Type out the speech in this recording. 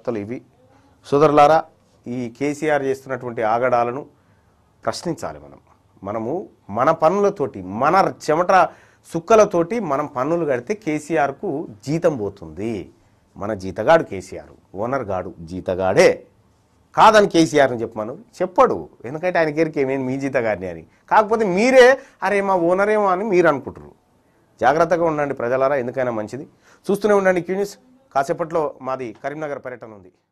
వార్తలు ఇవి సోదరులారా ఈ కేసీఆర్ చేస్తున్నటువంటి ఆగడాలను ప్రశ్నించాలి మనం మనము మన పన్నులతోటి మన చెమట సుక్కలతోటి మనం పన్నులు కడితే కేసీఆర్కు జీతం పోతుంది మన జీతగాడు కేసీఆర్ ఓనర్ గాడు జీతగాడే కాదని కేసీఆర్ని చెప్పమను చెప్పడు ఎందుకంటే ఆయన గారికి ఏమేమి మీ జీతగాడిని అని కాకపోతే మీరే అరే మా ఓనరేమో అని మీరు అనుకుంటారు జాగ్రత్తగా ఉండండి ప్రజలారా ఎందుకైనా మంచిది చూస్తూనే ఉండండి క్యూనిస్ కాసేపట్లో మాది కరీంనగర్ పర్యటన ఉంది